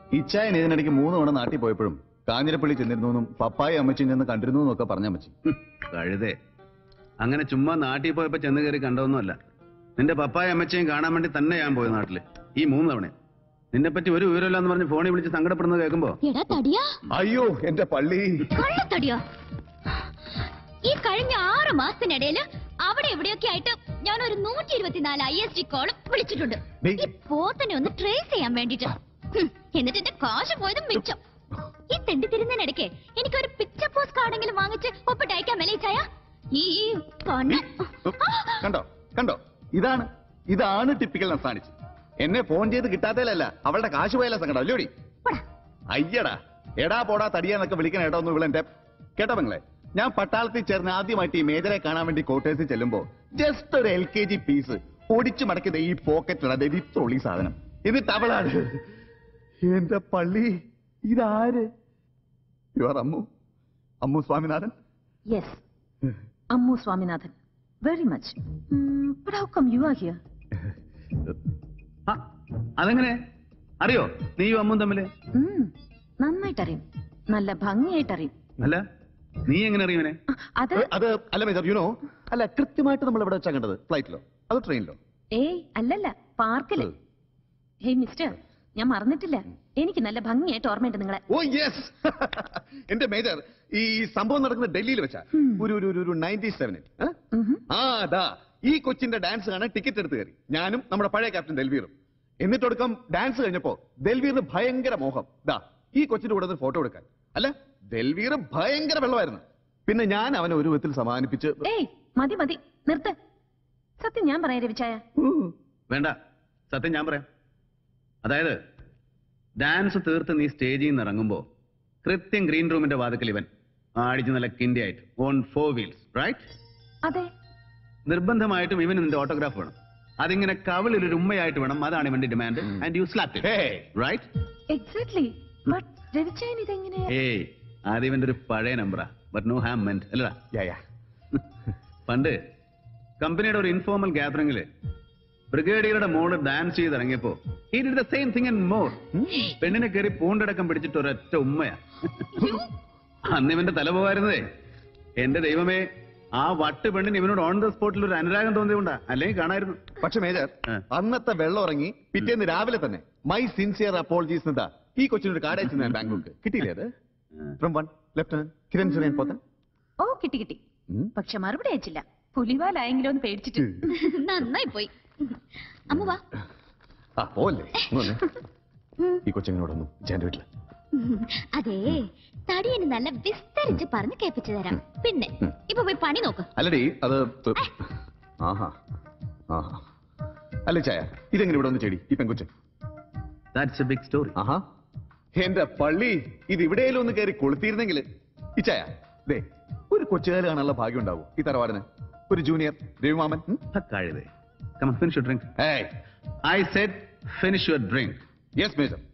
ഇച്ചായൻ ഇതിനിടയ്ക്ക് മൂന്ന് തവണ നാട്ടിൽ പോയപ്പോഴും കാഞ്ഞിരപ്പള്ളി ചെന്നിരുന്നു പപ്പായ അമ്മച്ചും ചെന്ന് കണ്ടിരുന്നു എന്നൊക്കെ പറഞ്ഞാ മച്ചി ഹും, കഴുതേ അങ്ങനെ ചുമ്മാ നാട്ടിൽ പോയപ്പോ ചെന്ന് കയറി കണ്ടതൊന്നുമല്ല നിന്റെ പപ്പായ അമ്മച്ചയും കാണാൻ വേണ്ടി തന്നെ ഞാൻ പോയത് നാട്ടില് ഈ മൂന്ന് തവണ നിന്നെ പറ്റി ഒരു വിവരമില്ലാന്ന് പറഞ്ഞ് ഫോണിൽ വിളിച്ച് സങ്കടപ്പെടുന്നത് കേൾക്കുമ്പോ എടാ തടിയാ അയ്യോ എന്റെ പള്ളി കള്ളത്തടിയാ ഈ കഴിഞ്ഞ ആറ് മാസത്തിനിടയില് അവിടെ എവിടെയൊക്കെ ആയിട്ട് ഞാൻ ഒരു നൂറ്റി ഇരുപത്തിനാല് ഐ എസ് ഡി കോളും വിളിച്ചിട്ടുണ്ട് ഡേയ്. ഈ പോത്തിനെ ഒന്ന് ട്രേസ് ചെയ്യാൻ വേണ്ടിട്ട് ഹും, എന്നിട്ട് എന്റെ കാശ് പോയതും മിച്ചം ഈ തെണ്ടി തിരുന്നതിനിടയ്ക്ക് എനിക്ക് ഒരു പിക്ചർ പോസ്റ്റ് കാർഡെങ്കിലും വാങ്ങിച്ച് ഒപ്പിട്ട് അയക്കാൻ മെലയിച്ചായ ഈ കണ്ണ് കണ്ടോ കണ്ടോ ഇതാണ് ഇതാണ് ടിപ്പിക്കൽ നസാണിച്ച് എന്നെ ഫോൺ ചെയ്ത് കിട്ടാത്തതിലല്ല അവളുടെ കാശ് പോയാലോ സങ്കടം അല്ലോടി പോടാ. അയ്യടാ എടാ പോടാ തടിയാന്നൊക്കെ വിളിക്കണ കേട്ടോ ഒന്ന് ഇവളെന്റെ കേട്ടോ പെങ്ങളെ ഞാൻ പട്ടാളത്തിൽ ചേർന്ന് ആദ്യമായിട്ട് ഈ മേജറെ കാണാൻ വേണ്ടി കോട്ടേഴ്സിൽ ചെല്ലുമ്പോ ജസ്റ്റ് ഒരു എൽ കെ ജി പീസ് ഒടിച്ചു മടക്കിയത് ഈ പോക്കറ്റിലാണ് ഈ തൊള്ളി സാധനം എന്നിട്ട് അവളാണ് എന്റെ പള്ളി ഇതാര് your Ammu Ammu Swaminathan yes Ammu Swaminathan very much but how come you are here ആ, അതെങ്ങനെ അറിയോ നീയും അമ്മും തമ്മില് നന്നായിട്ടറിയും നല്ല ഭംഗിയായിട്ടറിയും അല്ല നീ എങ്ങനെ അറിയുവനെ ആ, അത് അത് അല്ല മേജർ യുനോ അല്ല കൃത്യമായിട്ട് നമ്മൾ എവിടെ വെച്ചാ കണ്ടത് ഫ്ലൈറ്റിലോ അത് ട്രെയിനിലോ ഏയ് അല്ലല്ല പാർക്കില് ഹേയ് മിസ്റ്റർ ഞാൻ മറന്നിട്ടില്ല എനിക്ക് നല്ല ഭംഗിയായിട്ട് ഓർമ്മയുണ്ട് നിങ്ങളെ ഓ യെസ് എന്റെ മേജർ ഈ സംഭവം നടക്കുന്നത് ഡൽഹിയിൽ വെച്ചാ ഒരു ഒരു ഒരു നയൻറ്റി സെവനിൽ ഉഹും. ആ ദാ ഈ കൊച്ചിന്റെ ഡാൻസ് കാണാൻ ടിക്കറ്റ് എടുത്ത് കയറി ഞാനും നമ്മുടെ പഴയ ക്യാപ്റ്റൻ ദൽവീറും എന്നിട്ടൊടുക്കം ഡാൻസ് കഴിഞ്ഞപ്പോ ദൽവീറിന് ഭയങ്കര മോഹം ദാ ഈ കൊച്ചിന്റെ കൂടെ ഫോട്ടോ എടുക്കാൻ അല്ല ദൽവീർ ഭയങ്കര വെള്ളമായിരുന്നു പിന്നെ ഞാൻ അവനെ ഒരു വിധത്തിൽ സമാധാനിപ്പിച്ച് ഏയ് മതി മതി നിർത്ത് സത്യം ഞാൻ പറയാം രവിച്ചായ വേണ്ട സത്യം ഞാൻ പറയാം അതായത് ഡാൻസ് തീർത്ത് നീ സ്റ്റേജിൽ നിന്ന് ഇറങ്ങുമ്പോ കൃത്യം ഗ്രീൻ റൂമിന്റെ വാതിക്കൽ ഇവൻ ആടിച്ച് നല്ല കിണ്ടി ആയിട്ട് ഓൺ ഫോർ വീൽസ് റൈറ്റ് അതെ നിർബന്ധമായിട്ടും ഇവന് നിന്റെ ഓട്ടോഗ്രാഫ് വേണം അതിങ്ങനെ കവിളിൽ ഒരു ഉമ്മയായിട്ട് വേണം അതാണ് ഇവന്റെ demand and you slap Hey. Right exactly but രവിച്ചായൻ ഇതെങ്ങനെ ഏയ് ആദ്യം ഇവന്റെ ഒരു പഴയ നമ്പറാ ബട്ട് നോ ഹാം മെന്റ് അല്ലടാ യാ, യാ. പണ്ട് കമ്പനിയുടെ ഒരു ഇൻഫോർമൽ ഗ്യാതറിംഗില് ബ്രിഗേഡിയറുടെ മോള് ഡാൻസ് ചെയ്ത് ഇറങ്ങിയപ്പോ he did the same thing and more പെണ്ണിനെ കയറി പൂണ്ടടക്കം പിടിച്ചിട്ട് ഒരൊറ്റ ഉമ്മയാ അന്ന് ഇവന്റെ തല പോകായിരുന്നതേ എന്റെ ദൈവമേ ആ വട്ട് പെണ്ണിന് ഇവനോട് ഓൺ ദ സ്പോട്ടിൽ ഒരു അനുരാഗം തോന്നിയതുകൊണ്ടാ അല്ലെങ്കിൽ കാണായിരുന്നു പക്ഷെ മേജർ ആ. അന്നത്തെ വെള്ളം ഇറങ്ങി പിറ്റേന്ന് രാവിലെ തന്നെ മൈ സിൻസിയർ അപ്പോളജീസ് എന്താ ഈ കൊച്ചിനൊരു കാർഡ് അയച്ചു ഞാൻ ബാംഗ്ലൂർക്ക് കിട്ടിയില്ലേ അത് from one lieutenant Kiran Suren Pothan ഓ കിട്ടി കിട്ടി ഉം. പക്ഷെ മറുപടി അയച്ചില്ല പുലിവാലായെങ്കിലോ എന്ന് പേടിച്ചിട്ട് നന്നായി പോയി അമ്മ വാ ആ പോവല്ലേ ഇങ്ങ് വന്നേ. ഈ കൊച്ചിനോടൊന്നും ജാന്റെ വീട്ടില് അതെ തടിയന് നല്ല വിസ്തരിച്ച് പറഞ്ഞ് കേൾപ്പിച്ചു തരാം പിന്നെ ഇപ്പൊ പോയി പണി നോക്ക് അല്ലടി അത് ത- ആഹാ ആഹാ അല്ല ചായ ഇതെങ്ങനെ ഇവിടെ ഒന്ന് ചെടി ഈ പെങ്കുച്ചൻ ദാറ്റ്സ് എ ബിഗ് സ്റ്റോറി ആഹാ എന്റെ പള്ളി ഇത് ഇവിടെയെങ്കിലും ഒന്ന് കയറി കൊളുത്തിയിരുന്നെങ്കിൽ ഈ ചായ ദേ ഒരു കൊച്ചുകാല് കാണാനുള്ള ഭാഗ്യം ഉണ്ടാവും ഈ തറവാടിന് ഒരു ജൂനിയർ രവിമാമൻ ഉം? കഴുതേ കമൺ ഫിനിഷ് യുവർ ഡ്രിങ്ക് ഏയ് I said finish your drink yes major